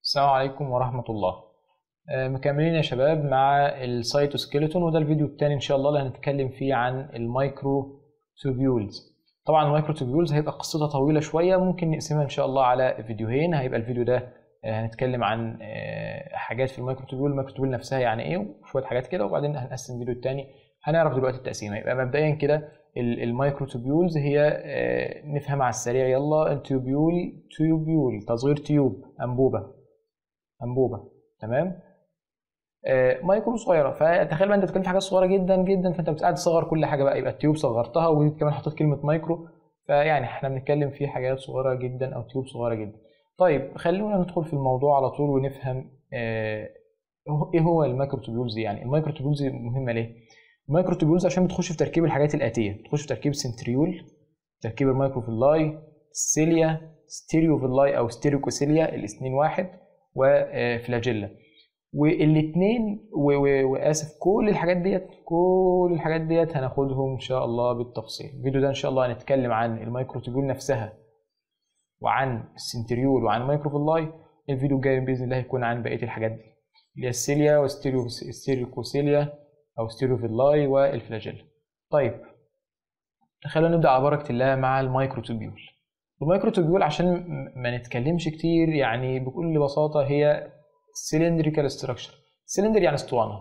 السلام عليكم ورحمة الله آه، مكملين يا شباب مع السيتوسكيلتون وده الفيديو التاني ان شاء الله اللي هنتكلم فيه عن المايكرو توبيولز طبعا المايكرو توبيولز هيبقى قصتها طويلة شوية ممكن نقسمها ان شاء الله على فيديوهين هيبقى الفيديو ده آه، هنتكلم عن آه، حاجات في المايكرو توبيول المايكرو توبيول نفسها يعني ايه وشوية حاجات كده وبعدين هنقسم الفيديو التاني هنعرف دلوقتي التقسيم هيبقى مبدئيا كده ال- المايكرو توبيولز هي آه، نفهم على السريع يلا التوبيول توبيول تصغير تيوب انبوبة انبوبة تمام آه، مايكرو صغيره فتخيل بقى انت بتتكلم في حاجات صغيره جدا جدا فانت بتقعد تصغر كل حاجه بقى يبقى التيوب صغرتها وكمان حطيت كلمه مايكرو فيعني احنا بنتكلم في حاجات صغيره جدا او تيوب صغيره جدا طيب خلونا ندخل في الموضوع على طول ونفهم آه، ايه هو المايكرو توبيولز يعني المايكرو توبيولز مهمه ليه المايكرو توبيولز عشان بتخش في تركيب الحاجات الاتيه بتخش في تركيب سنتريول تركيب المايكروفيلاي سيليا ستيريوفيلاي او ستيريوكوسيليا الاثنين واحد وفلاجيلا والاثنين واسف كل الحاجات ديت كل الحاجات ديت هناخدهم ان شاء الله بالتفصيل الفيديو ده ان شاء الله هنتكلم عن المايكروتوبيول نفسها وعن السنتريول وعن المايكروفيلاي الفيديو الجاي باذن الله هيكون عن بقيه الحاجات دي اللي هي السيليا والستيريوكوسيليا او ستيريوفيلاي والفلاجيلا طيب خلونا نبدا على بركه الله مع المايكروتوبيول المايكروتوبيول عشان م- ما نتكلمش كتير يعني بكل بساطه هي سيلندريكال ستراكشر سيلندر يعني اسطوانه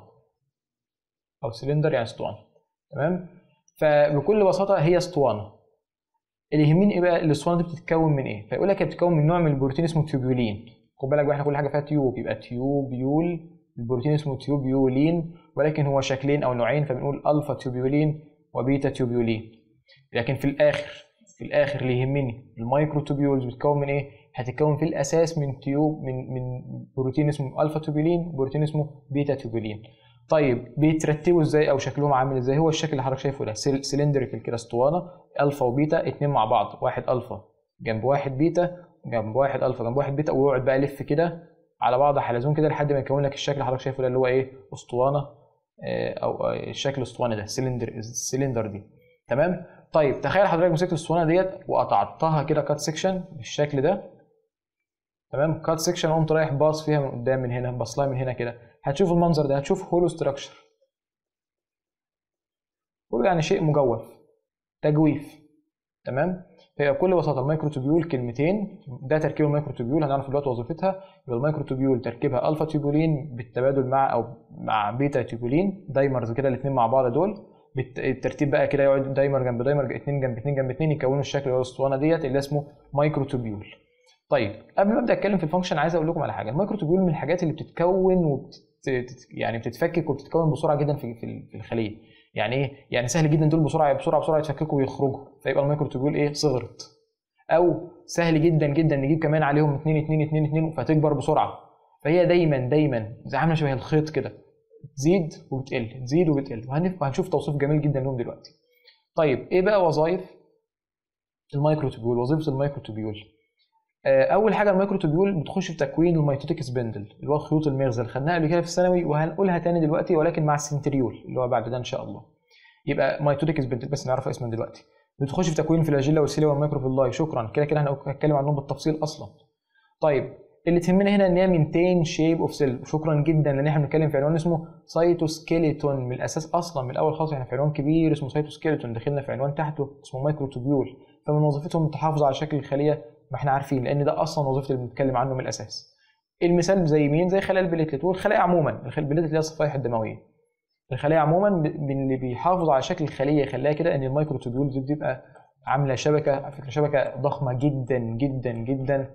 او سيلندر يعني اسطوانه تمام فبكل بساطه هي اسطوانه اللي يهمني ايه بقى الاسطوانه دي بتتكون من ايه فيقول لك هي بتتكون من نوع من البروتين اسمه تيوبيولين خد بالك بقى احنا كل حاجه فيها تيوب يبقى تيوبيول البروتين اسمه تيوبيولين ولكن هو شكلين او نوعين فبنقول الفا تيوبيولين وبيتا تيوبيولين لكن في الاخر في الاخر اللي يهمني المايكرو توبيولز بتتكون من ايه هتتكون في الاساس من تيوب من من بروتين اسمه الفا توبيولين وبروتين اسمه بيتا توبيولين طيب بيترتبوا ازاي او شكلهم عامل ازاي هو الشكل اللي حضرتك شايفه ده سيل- سيلندريكال كده اسطوانه الفا وبيتا اتنين مع بعض واحد الفا جنب واحد بيتا جنب واحد الفا جنب واحد بيتا ويقعد بقى يلف كده على بعض حلزون كده لحد ما يكون لك الشكل اللي حضرتك شايفه ده اللي هو ايه اسطوانه آه، او آه، الشكل الاسطواني ده سيلندر السلندر دي تمام طيب تخيل حضرتك مسكت الاسطوانه ديت وقطعتها كده كات سيكشن بالشكل ده تمام كات سيكشن قمت رايح باص فيها من قدام من هنا باص لها من هنا كده هتشوف المنظر ده هتشوف هولو ستراكشر هولو يعني شيء مجوف تجويف تمام فهي بكل بساطه الميكروتوبيول كلمتين ده تركيب الميكروتوبيول هنعرف دلوقتي وظيفتها يبقى الميكروتوبيول تركيبها الفا تيوبولين بالتبادل مع او مع بيتا تيوبولين دايمرز كده الاثنين مع بعض دول بالت- الترتيب بقى كده يقعد دايمر جنب دايمر اتنين جنب اتنين جنب اتنين يكونوا الشكل اللي هو الاسطوانه ديت اللي اسمه مايكروتوبيول طيب قبل ما ابدا اتكلم في الفانكشن عايز اقول لكم على حاجه الميكروتوبيول من الحاجات اللي بتتكون وبت يعني بتتفكك وبتتكون بسرعه جدا في في في الخليه يعني ايه يعني سهل جدا دول بسرعه بسرعه بسرعه يتفككوا ويخرجوا فيبقى الميكروتوبيول ايه صغرت او سهل جدا جدا نجيب كمان عليهم 2 2 2 2 فتكبر بسرعه فهي دايما دايما زي عامله شبه الخيط كده تزيد وبتقل تزيد وبتقل وهنف- وهنشوف توصيف جميل جدا لهم دلوقتي طيب ايه بقى وظائف الميكروتوبيول وظيفه الميكروتوبيول آه، اول حاجه الميكروتوبيول بتخش في تكوين الميتوتيك سبندل اللي هو خيوط المغزى اللي خدناها قبل كده في الثانوي وهنقولها تاني دلوقتي ولكن مع السنتريول اللي هو بعد ده ان شاء الله يبقى ميتوتيك سبندل بس نعرف اسمه دلوقتي بتخش في تكوين الفلاجيلا والسيليا والميكروفيلاي شكرا كده كده احنا هنتكلم عنهم بالتفصيل اصلا طيب اللي تهمنا هنا ان هي مينتين شيب اوف سيل شكرا جدا لان احنا بنتكلم في عنوان اسمه سايتوسكيليتون من الاساس اصلا من الاول خالص احنا في عنوان كبير اسمه سايتوسكيليتون دخلنا في عنوان تحته اسمه مايكروتوبيول فمن وظيفتهم التحافظ على شكل الخليه ما احنا عارفين لان ده اصلا وظيفه اللي بنتكلم عنه من الاساس المثال زي مين زي خلايا البليتلت والخلايا عموما الخل- البليتلت اللي هي الصفائح الدمويه الخلايا عموما ب- من اللي بيحافظ على شكل الخليه يخليها كده ان الميكروتوبيول دي بتبقى عامله شبكه على فكره شبكه ضخمه جدا جدا جدا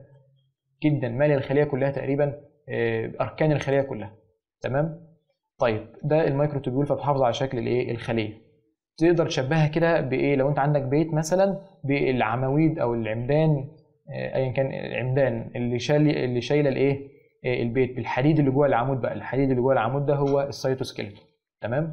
جدا ماليه الخليه كلها تقريبا آه، اركان الخليه كلها تمام طيب ده الميكروتوبيول فبتحافظ على شكل الايه الخليه تقدر تشبهها كده بايه لو انت عندك بيت مثلا بالعواميد او العمدان آه، ايا كان العمدان اللي شايل اللي شايله الايه آه، البيت بالحديد اللي جوه العمود بقى الحديد اللي جوه العمود ده هو السيتوسكيلتون تمام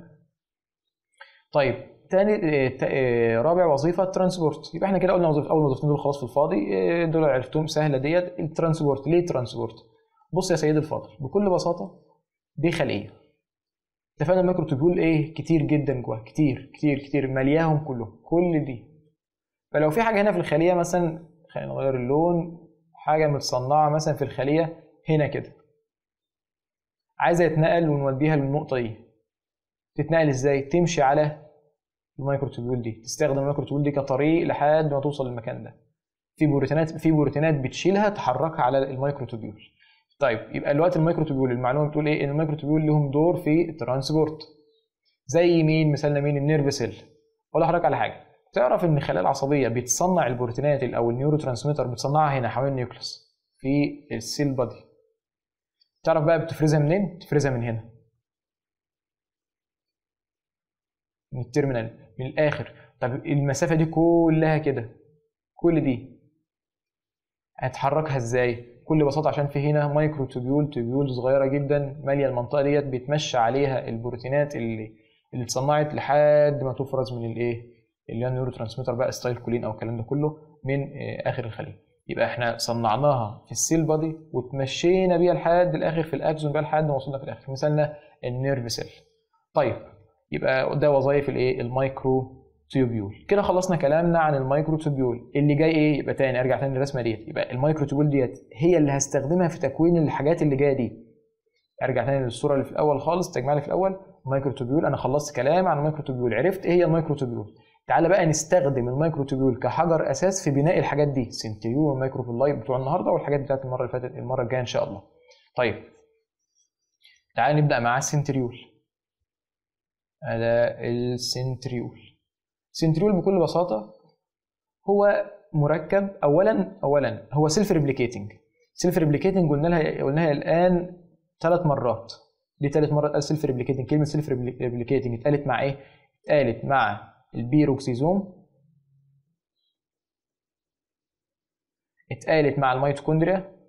طيب تاني آه، تا- آه، رابع وظيفه ترانسبورت يبقى احنا كده قلنا وظيفه اول وظيفتين دول خلاص في الفاضي آه، دول عرفتهم سهله ديت الترانسبورت ليه ترانسبورت بص يا سيدي الفاضل بكل بساطه دي خليه اتفقنا الميكروتوبيول ايه كتير جدا جوه كتير كتير كتير ملياهم كلهم كل دي فلو في حاجه هنا في الخليه مثلا خلينا نغير اللون حاجه متصنعه مثلا في الخليه هنا كده عايزه يتنقل ونوديها للنقطه دي تتنقل ازاي تمشي على المايكرو تيبيول دي تستخدم المايكرو تيبيول دي كطريق لحد ما توصل للمكان ده في بروتينات في بروتينات بتشيلها تحركها على المايكرو تيبيول طيب يبقى الوقت المايكرو تيبيول المعلومه بتقول ايه ان المايكرو تيبيول لهم دور في الترانسبورت زي مين مثالنا مين النيرف سيل اقول لحضرتك على حاجه تعرف ان الخلايا العصبيه بتصنع البروتينات او النيورو ترانسميتر بتصنعها هنا حوالين النيوكليوس في السيل بادي تعرف بقى بتفرزها منين بتفرزها من هنا من التيرمينال من الاخر طب المسافه دي كلها كده كل دي هتحركها ازاي بكل بساطه عشان في هنا مايكرو توبيول توبيول صغيره جدا ماليه المنطقه ديت بيتمشى عليها البروتينات اللي اللي اتصنعت لحد ما تفرز من الايه اللي هي النيورو ترانسميتر بقى ستايل كولين او الكلام ده كله من اخر الخليه يبقى احنا صنعناها في السيل بادي وتمشينا بيها لحد الاخر في الاكزون بقى لحد ما وصلنا في الاخر مثالنا النيرف سيل طيب يبقى ده وظائف الايه المايكرو تيوبيول كده خلصنا كلامنا عن المايكرو تيوبيول اللي جاي ايه يبقى تاني ارجع تاني للرسمه ديت يبقى المايكرو تيوبيول ديت هي اللي هستخدمها في تكوين الحاجات اللي جايه دي ارجع تاني للصوره اللي في الاول خالص تجمع لي في الاول مايكرو تيوبيول انا خلصت كلام عن المايكرو تيوبيول عرفت ايه هي المايكرو تيوبيول تعالى بقى نستخدم المايكرو تيوبيول كحجر اساس في بناء الحاجات دي سنتريول والمايكرو فيلاي بتوع النهارده والحاجات بتاعت المره اللي فاتت المره الجايه ان شاء الله طيب تعالى نبدا مع السنتريول هذا السنتريول السنتريول بكل بساطه هو مركب اولا اولا هو سيلف ريبليكيتنج سيلف ريبليكيتنج قلنا لها قلناها الان ثلاث مرات دي ثالث مره اتقال سيلف ريبليكيتنج كلمه سيلف ريبليكيتنج اتقالت مع ايه اتقالت مع البيروكسيزوم اتقالت مع الميتوكوندريا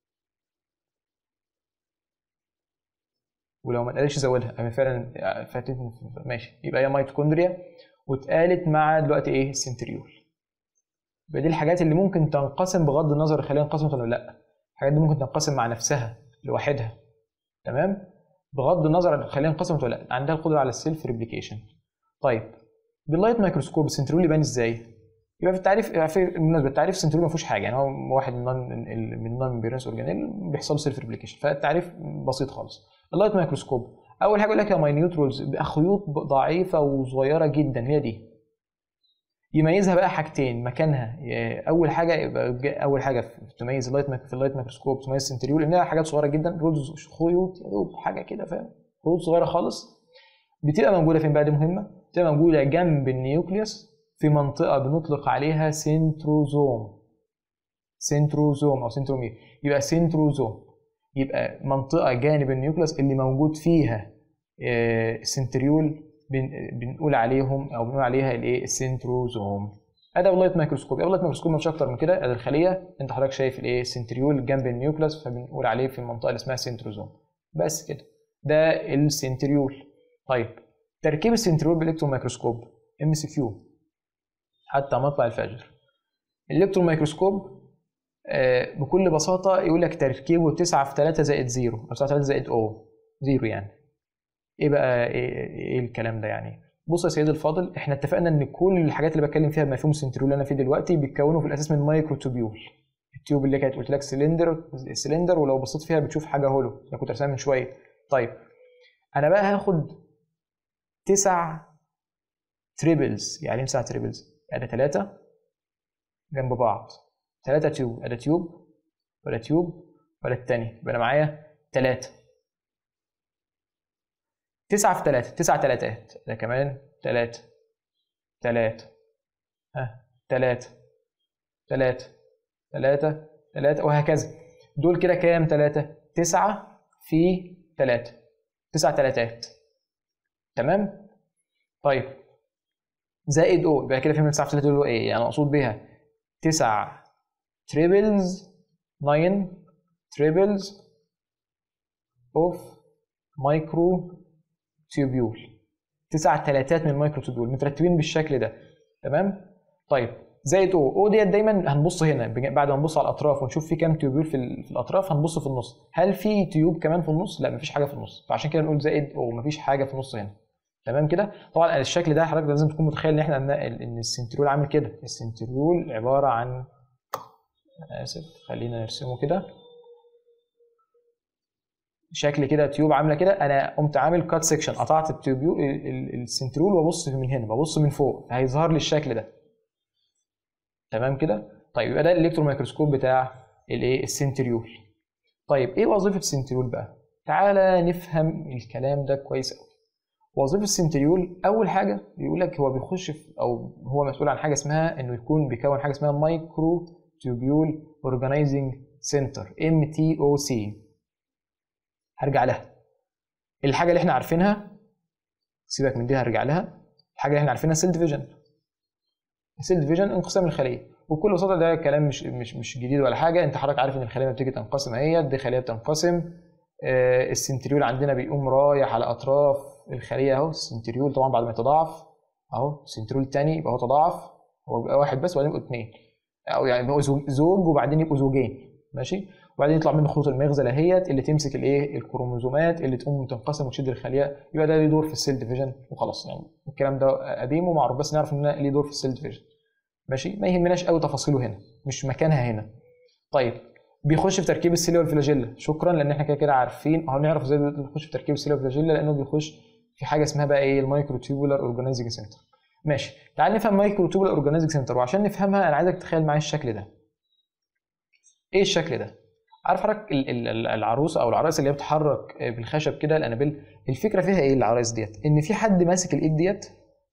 ولو ما اتقالتش زودها انا فعلا فاتتني ماشي يبقى هي ميتوكوندريا واتقالت مع دلوقتي ايه السنتريول يبقى دي الحاجات اللي ممكن تنقسم بغض النظر الخليه انقسمت ولا لا الحاجات دي ممكن تنقسم مع نفسها لوحدها تمام بغض النظر عن الخليه انقسمت ولا لا عندها القدره على السيلف ريبليكيشن طيب باللايت مايكروسكوب السنتريول يبان ازاي يبقى في التعريف في بالمناسبه التعريف السنتريول ما فيهوش حاجه يعني هو واحد من من نون بيرنس اورجانيل بيحصل له سيلف ريبليكيشن فالتعريف بسيط خالص اللايت مايكروسكوب اول حاجه يقول لك يا ماينيوت رولز بقى خيوط ضعيفه وصغيره جدا هي دي يميزها بقى حاجتين مكانها اول حاجه يبقى اول حاجه تميز اللايت في اللايت مايكروسكوب تميز السنتريول انها حاجات صغيره جدا رولز خيوط يا دوب حاجه كده فاهم خيوط صغيره خالص بتبقى موجوده فين بقى دي مهمه بتبقى موجوده جنب النيوكليوس في منطقه بنطلق عليها سنتروزوم سنتروزوم او سنترومير يبقى سنتروزوم يبقى منطقه جانب النيوكليوس اللي موجود فيها السنتريول بنقول عليهم او بنقول عليها الايه السنتروزوم ادي اللايت مايكروسكوب اللايت مايكروسكوب مش اكتر من كده ادي الخليه انت حضرتك شايف الايه السنتريول جنب النيوكليوس فبنقول عليه في المنطقه اللي اسمها سنتروزوم بس كده ده السنتريول طيب تركيب السنتريول بالالكترون مايكروسكوب ام سي كيو حتى مطلع الفجر الالكترون مايكروسكوب آه بكل بساطه يقول لك تركيبه 9 في 3 زائد 0 او 9 في 3 زائد او 0 يعني ايه بقى ايه, إيه الكلام ده يعني بص يا سيدي الفاضل احنا اتفقنا ان كل الحاجات اللي بتكلم فيها بمفهوم السنتريول اللي انا فيه دلوقتي بيتكونوا في الاساس من مايكرو توبيول التيوب اللي كانت قلت لك سلندر سلندر ولو بصيت فيها بتشوف حاجه هولو انا كنت رسمها من شويه طيب انا بقى هاخد تسع تريبلز يعني ايه تسع تريبلز ادي ثلاثه جنب بعض ثلاثه تيوب ادي تيوب ولا تيوب ولا الثانيه يبقى انا معايا ثلاثه تسعة في تلاتة تسعة تلاتات ده كمان تلاتة تلاتة ها تلاتة تلاتة تلاتة تلاتة وهكذا دول كده كام تلاتة تسعة في تلاتة تسع تلاتات تمام طيب زائد او يبقى كده فهمنا تسعة في تلاتة دول ايه يعني مقصود بيها تسع تريبلز ناين تريبلز اوف مايكرو تيوبيول تسع تلاتات من المايكرو تيوبيول مترتبين بالشكل ده تمام طيب زائد او او ديت دايما هنبص هنا بعد ما نبص على الاطراف ونشوف في كام تيوبيول في, في الاطراف هنبص في النص هل في تيوب كمان في النص لا مفيش حاجه في النص فعشان كده نقول زائد او مفيش حاجه في النص هنا تمام كده طبعا الشكل ده حضرتك لازم تكون متخيل ان احنا ان السنتريول عامل كده السنتريول عباره عن انا اسف خلينا نرسمه كده شكل كده تيوب عامله كده انا قمت عامل كات سيكشن قطعت التيوب السنترول وابص من هنا ببص من فوق هيظهر لي الشكل ده تمام كده طيب يبقى ده الالكترون ميكروسكوب بتاع الايه السنتريول طيب ايه وظيفه السنتريول بقى تعالى نفهم الكلام ده كويس قوي وظيفه السنتريول اول حاجه بيقول لك هو بيخش في او هو مسؤول عن حاجه اسمها انه يكون بيكون حاجه اسمها مايكرو تيوبيول اورجانيزنج سنتر ام تي او سي هرجع لها الحاجه اللي احنا عارفينها سيبك من دي هرجع لها الحاجه اللي احنا عارفينها سيل ديفيجن سيل ديفيجن انقسام الخليه وبكل بساطه ده كلام مش مش مش جديد ولا حاجه انت حضرتك عارف ان الخليه لما بتيجي تنقسم اهي دي خليه بتنقسم آه السنتريول عندنا بيقوم رايح على اطراف الخليه اهو السنتريول طبعا بعد ما يتضاعف اهو السنتريول الثاني يبقى هو تضاعف هو بيبقى واحد بس وبعدين يبقوا اثنين او يعني يبقوا زوج وبعدين يبقوا زوجين ماشي وبعدين يطلع منه خطوط المغزى اهيت اللي تمسك الايه الكروموزومات اللي تقوم تنقسم وتشد الخليه يبقى ده ليه دور في السيل ديفيجن وخلاص يعني الكلام ده قديم ومعروف بس نعرف ان ليه دور في السيل ديفيجن ماشي ما يهمناش قوي تفاصيله هنا مش مكانها هنا طيب بيخش في تركيب السيليا والفلاجيلا شكرا لان احنا كده كده عارفين اهو نعرف ازاي بيخش في تركيب السيليا والفلاجيلا لانه بيخش في حاجه اسمها بقى ايه المايكرو تيوبولار اورجانيزنج سنتر ماشي تعال نفهم مايكرو تيوبولار اورجانيزنج سنتر وعشان نفهمها انا عايزك تتخيل معايا الشكل ده ايه الشكل ده عارف حضرتك العروسه او العرايس اللي هي بتتحرك بالخشب كده الانابيل الفكره فيها ايه العرايس ديت ان في حد ماسك الايد ديت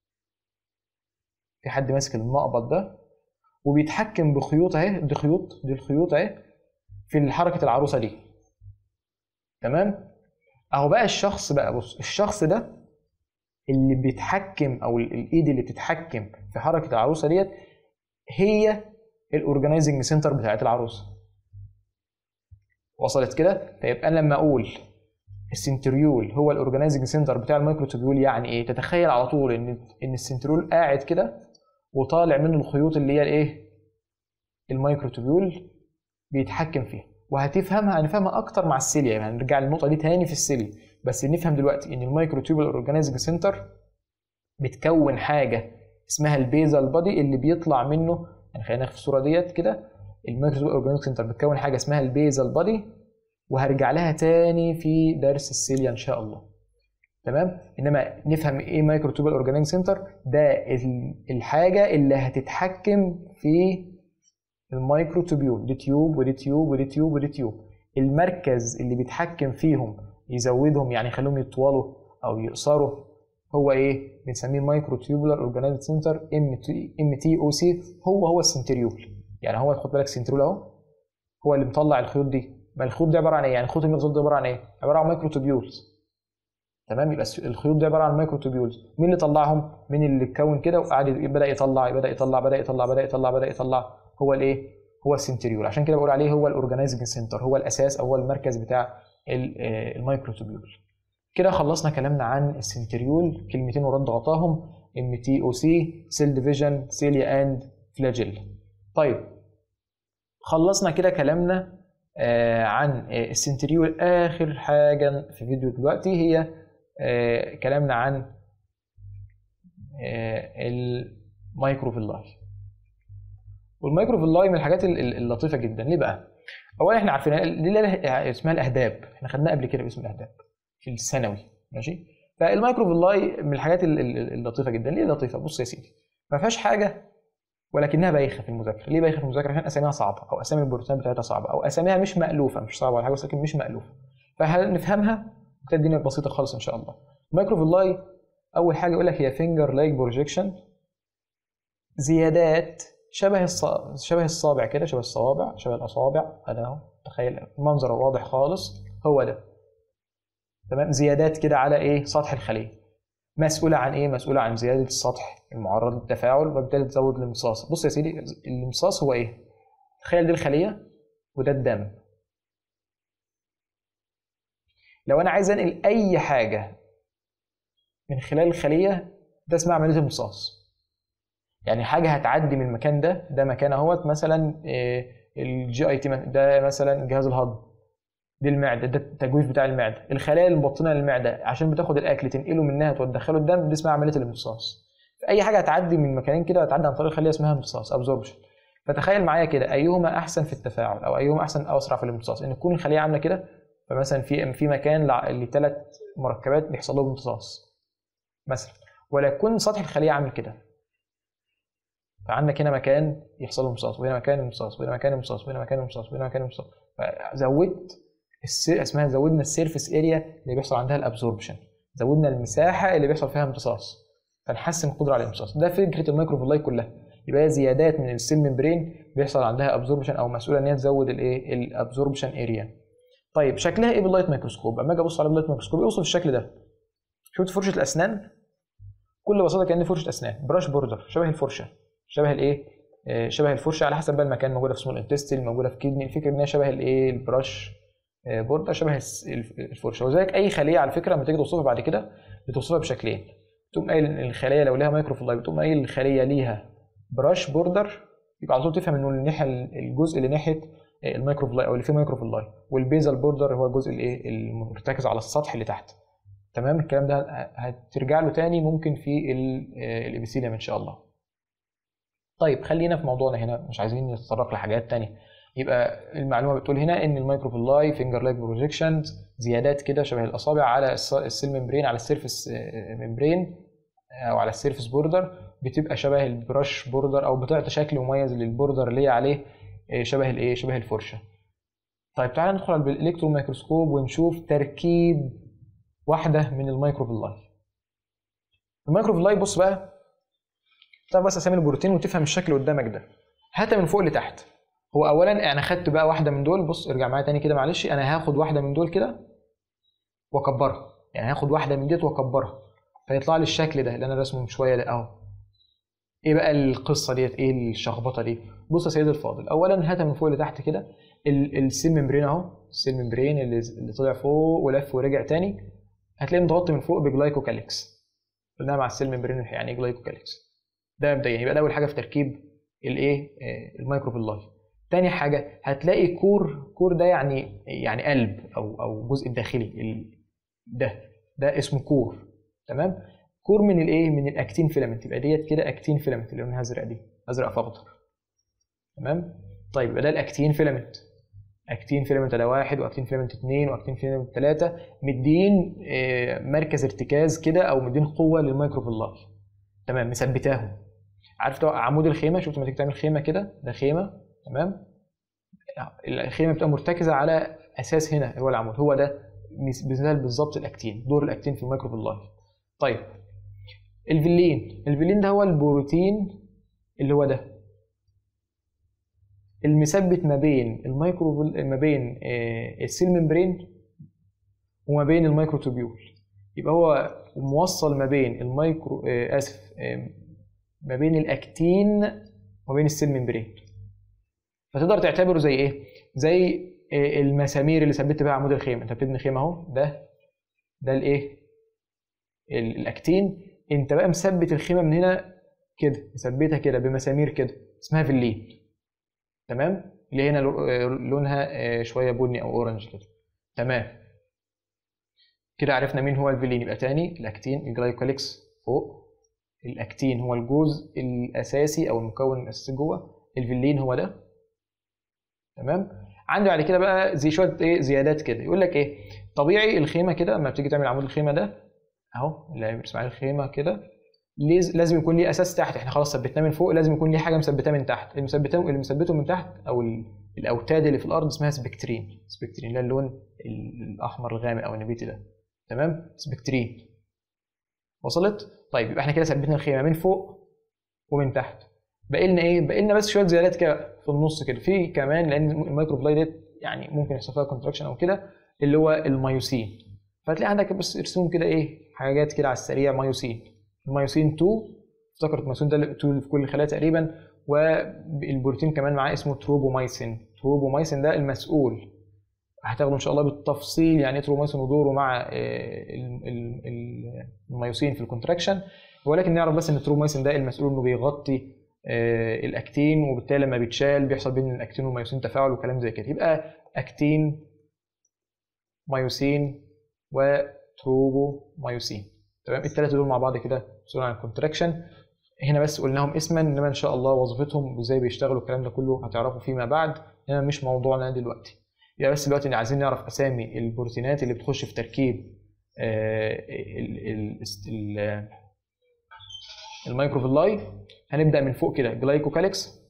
في حد ماسك المقبض ده وبيتحكم بخيوط اهي دي خيوط دي الخيوط اهي في حركه العروسه دي تمام اهو بقى الشخص بقى بص الشخص ده اللي بيتحكم او الايد اللي بتتحكم في حركه العروسه ديت هي الاورجنايزنج سنتر بتاعت العروسه وصلت كده طيب انا لما اقول السنتريول هو الاورجنايزنج سنتر بتاع الميكروتوبيول يعني ايه تتخيل على طول ان ان السنتريول قاعد كده وطالع منه الخيوط اللي هي الايه الميكروتوبيول بيتحكم فيها وهتفهمها هنفهمها اكتر مع السيليا يعني هنرجع للنقطه دي تاني في السيليا بس نفهم دلوقتي ان الميكروتوبيول اورجانيزنج سنتر بتكون حاجه اسمها البيزال بادي اللي بيطلع منه يعني خلينا في الصوره ديت كده الميكروتوبيول اورجانيزنج سنتر بتكون حاجه اسمها البيزال بادي وهرجع لها تاني في درس السيليا ان شاء الله تمام انما نفهم ايه مايكروتوبيال اورجانيزنج سنتر ده الحاجه اللي هتتحكم في الميكروتوبيول دي تيوب ودي تيوب ودي تيوب ودي تيوب المركز اللي بيتحكم فيهم يزودهم يعني يخليهم يطولوا او يقصروا هو ايه بنسميه مايكروتوبولار اورجانيزنج سنتر ام تي ام تي او سي هو هو السنتريول يعني هو خد بالك سنتريول اهو هو اللي مطلع الخيوط دي ما الخيوط دي عباره عن ايه يعني الخيوط المغزى دي عباره عن ايه عباره عن مايكروتوبيولز تمام يبقى الخيوط دي عباره عن مايكروتوبيولز مين اللي طلعهم مين اللي اتكون كده وقعد بدا يطلع بدا يطلع بدا يطلع بدا يطلع بدا يطلع هو الايه هو السنتريول عشان كده بقول عليه هو الاورجانيزنج سنتر هو الاساس او هو المركز بتاع الميكروتوبيول كده خلصنا كلامنا عن السنتريول كلمتين ورد غطاهم ام تي او سي سيل ديفيجن سيليا اند فلاجيلا طيب خلصنا كده كلامنا عن السنتريول اخر حاجه في فيديو دلوقتي هي كلامنا عن المايكروفيلاي والمايكروفيلاي من الحاجات اللطيفه جدا ليه بقى اولا احنا عارفين دي اسمها الاهداب احنا خدناها قبل كده باسم الاهداب في الثانوي ماشي فالمايكروفيلاي من الحاجات اللطيفه جدا ليه لطيفه بص يا سيدي ما فيهاش حاجه ولكنها بايخه في المذاكره ليه بايخه في المذاكره عشان اساميها صعبه او اسامي البروتين بتاعتها صعبه او اساميها مش مالوفه مش صعبه ولا حاجه بس لكن مش مالوفه فهنفهمها كده الدنيا بسيطه خالص ان شاء الله المايكروفيلاي اول حاجه يقول لك هي فينجر لايك بروجيكشن زيادات شبه الصابع شبه الصابع كده شبه الصوابع شبه الاصابع انا اهو تخيل المنظر واضح خالص هو ده تمام زيادات كده على ايه سطح الخليه مسؤولة عن ايه؟ مسؤولة عن زيادة السطح المعرض للتفاعل وبالتالي تزود الامتصاص. بص يا سيدي الامتصاص هو ايه؟ تخيل دي الخلية وده الدم. لو انا عايز انقل اي حاجة من خلال الخلية ده اسمها عملية امتصاص. يعني حاجة هتعدي من المكان ده ده مكان اهوت مثلا الجي اي تي ده مثلا جهاز الهضم دي المعده ده التجويف بتاع المعده الخلايا المبطنه للمعده عشان بتاخد الاكل تنقله منها وتدخله الدم دي اسمها عمليه الامتصاص اي حاجه هتعدي من مكانين كده هتعدي عن طريق خليه اسمها امتصاص ابزوربشن فتخيل معايا كده ايهما احسن في التفاعل او ايهما احسن او اسرع في الامتصاص ان تكون الخليه عامله كده فمثلا في في مكان لثلاث مركبات بيحصل لهم امتصاص مثلا ولا يكون سطح الخليه عامل كده فعندك هنا مكان يحصل له امتصاص وهنا مكان امتصاص وهنا مكان امتصاص وهنا مكان امتصاص وهنا مكان امتصاص فزودت اسمها زودنا السيرفيس اريا اللي بيحصل عندها الابزوربشن زودنا المساحه اللي بيحصل فيها امتصاص فنحسن القدره على الامتصاص ده فكره الميكروفلاي كلها يبقى زيادات من السيل ممبرين بيحصل عندها ابزوربشن او مسؤوله ان هي تزود الايه الابزوربشن اريا طيب شكلها ايه باللايت ميكروسكوب اما اجي ابص على باللايت ميكروسكوب يوصف الشكل ده شفت فرشه الاسنان كل بساطه كان فرشه اسنان براش بوردر شبه الفرشه شبه الايه آه، شبه الفرشه على حسب بقى المكان موجوده في سمول انتستين موجوده في كدني الفكره ان هي شبه الايه البراش آه، بوردر شبه الفرشه وزيك اي خليه على فكره لما تيجي توصفها بعد كده بتوصفها بشكلين تقوم قايل الخليه لو ليها مايكروفلاي بتقوم قايل الخليه ليها براش بوردر يبقى على طول تفهم انه الناحيه الجزء اللي ناحيه المايكروفلاي او اللي فيه مايكروفلاي والبيزال بوردر هو الجزء الايه المرتكز على السطح اللي تحت تمام الكلام ده هترجع له تاني ممكن في الابيثيليوم ان شاء الله طيب خلينا في موضوعنا هنا مش عايزين نتطرق لحاجات تانية يبقى المعلومه بتقول هنا ان المايكروفلاي فينجر لايك بروجيكشنز زيادات كده شبه الاصابع على السيل ممبرين على السيرفيس ممبرين او على السيرفيس بوردر بتبقى شبه البرش بوردر او بتعطي شكل مميز للبوردر اللي هي عليه آه، شبه الايه شبه الفرشه طيب تعالى ندخل بالالكترون ميكروسكوب ونشوف تركيب واحده من الميكروفيلاي الميكروفيلاي بص بقى تعرف بس اسامي البروتين وتفهم الشكل قدامك ده هاتها من فوق لتحت هو اولا انا خدت بقى واحده من دول بص ارجع معايا تاني كده معلش انا هاخد واحده من دول كده واكبرها يعني هاخد واحده من ديت واكبرها فيطلع لي الشكل ده اللي انا رسمه من شويه ده اهو ايه بقى القصه ديت ايه الشخبطه دي بص يا سيدي الفاضل اولا هاتها من فوق لتحت كده السيل ممبرين اهو السيل ممبرين اللي, اللي طلع فوق ولف ورجع تاني هتلاقيه متغطي من فوق بجلايكوكاليكس قلناها مع السيل ممبرين يعني ايه جلايكوكاليكس ده مبدئيا يبقى ده اول حاجه في تركيب الايه آه، الميكروفيلاي تاني حاجه هتلاقي كور كور ده يعني يعني قلب او او جزء الداخلي ده ده اسمه كور تمام كور من الايه من الاكتين فيلامنت يبقى ديت كده اكتين فيلامنت اللي لونها ازرق دي ازرق فاخضر تمام طيب يبقى ده الاكتين فيلامنت اكتين فيلامنت ده واحد واكتين فيلامنت اثنين واكتين فيلامنت ثلاثه مدين آه، مركز ارتكاز كده او مدين قوه للمايكروفيلاي تمام مثبتاهم عارف عمود الخيمه شفت لما تيجي تعمل خيمه كده ده خيمه تمام الخيمه بتبقى مرتكزه على اساس هنا هو العمود هو ده مثال بالظبط الاكتين دور الاكتين في الميكروفيلاي طيب الفيلين الفيلين ده هو البروتين اللي هو ده المثبت ما بين المايكرو ما بين آه، السيل ممبرين وما بين المايكروتوبيول يبقى هو موصل ما بين المايكرو آه، اسف آه، ما بين الاكتين وما بين السيل ممبرين فتقدر تعتبره زي ايه زي المسامير اللي ثبت بها عمود الخيمه انت بتبني خيمه اهو ده ده الايه الاكتين انت بقى مثبت الخيمه من هنا كده مثبتها كده بمسامير كده اسمها فيلين تمام اللي هنا لونها آه، شويه بني او اورنج كده تمام كده عرفنا مين هو الفيلين يبقى تاني الاكتين الجلايكوليكس فوق الاكتين هو الجزء الاساسي او المكون الاساسي جوه الفيلين هو ده تمام عندي بعد كده بقى زي شويه ايه زيادات كده يقول لك ايه طبيعي الخيمه كده لما بتيجي تعمل عمود الخيمه ده اهو اللي بيرسم عليه الخيمه كده لازم يكون ليه اساس تحت احنا خلاص ثبتناه من فوق لازم يكون ليه حاجه مثبتاه من تحت المثبته اللي مثبته من تحت او الاوتاد اللي في الارض اسمها سبكترين سبكترين ده اللون الاحمر الغامق او النبيتي ده تمام سبكترين وصلت طيب يبقى احنا كده ثبتنا الخيمه من فوق ومن تحت باقي لنا ايه باقي لنا بس شويه زيادات كده في النص كده في كمان لان المايكرو بلاي يعني ممكن يحصل فيها كونتراكشن او كده اللي هو الميوسين فتلاقي عندك بس ارسمهم كده ايه حاجات كده على السريع مايوسين المايوسين 2 افتكرت المايوسين ده 2 في كل الخلايا تقريبا والبروتين كمان معاه اسمه تروبومايسين تروبومايسين ده المسؤول هتاخده ان شاء الله بالتفصيل يعني ايه تروبومايسين ودوره مع آه، المايوسين في الكونتراكشن ولكن نعرف بس ان التروبومايسين ده المسؤول انه بيغطي آه، الاكتين وبالتالي لما بيتشال بيحصل بين الاكتين والمايوسين تفاعل وكلام زي كده يبقى اكتين مايوسين وتروبومايوسين تمام الثلاثه دول مع بعض كده مسؤول عن الكونتراكشن هنا بس قلناهم اسما انما ان شاء الله وظيفتهم وازاي بيشتغلوا الكلام ده كله هتعرفوا فيما بعد انما مش موضوعنا دلوقتي يبقى بس دلوقتي عايزين نعرف اسامي البروتينات اللي بتخش في تركيب المايكروفيلاي هنبدا من فوق كده جلايكوكاليكس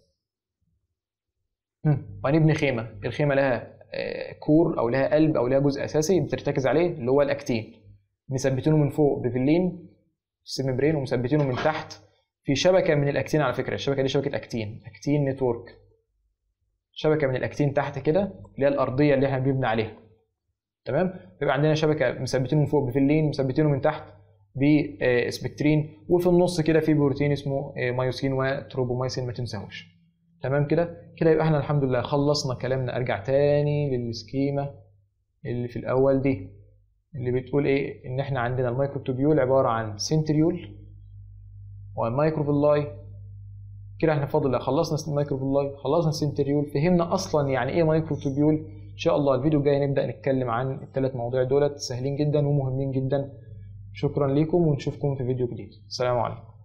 وهنبني خيمه الخيمه لها كور او لها قلب او لها جزء اساسي بترتكز عليه اللي هو الاكتين مثبتينه من فوق بفيلين سيمبرين ومثبتينه من تحت في شبكه من الاكتين على فكره الشبكه دي شبكه اكتين اكتين نتورك شبكه من الاكتين تحت كده اللي هي الارضيه اللي احنا بنبني عليها تمام بيبقى عندنا شبكه مثبتينه من فوق بفيلين مثبتينه من تحت بسبكترين وفي النص كده في بروتين اسمه مايوسين وتروبومايسين ما تنساهوش تمام كده كده يبقى احنا الحمد لله خلصنا كلامنا ارجع تاني للسكيما اللي في الاول دي اللي بتقول ايه ان احنا عندنا المايكروتوبيول عباره عن سنتريول ومايكروفيلاي كده احنا بفضل الله خلصنا المايكروفيلاي خلصنا السنتريول فهمنا اصلا يعني ايه مايكروتوبيول ان شاء الله الفيديو الجاي نبدا نتكلم عن الثلاث مواضيع دولت سهلين جدا ومهمين جدا شكرا لكم ونشوفكم في فيديو جديد السلام عليكم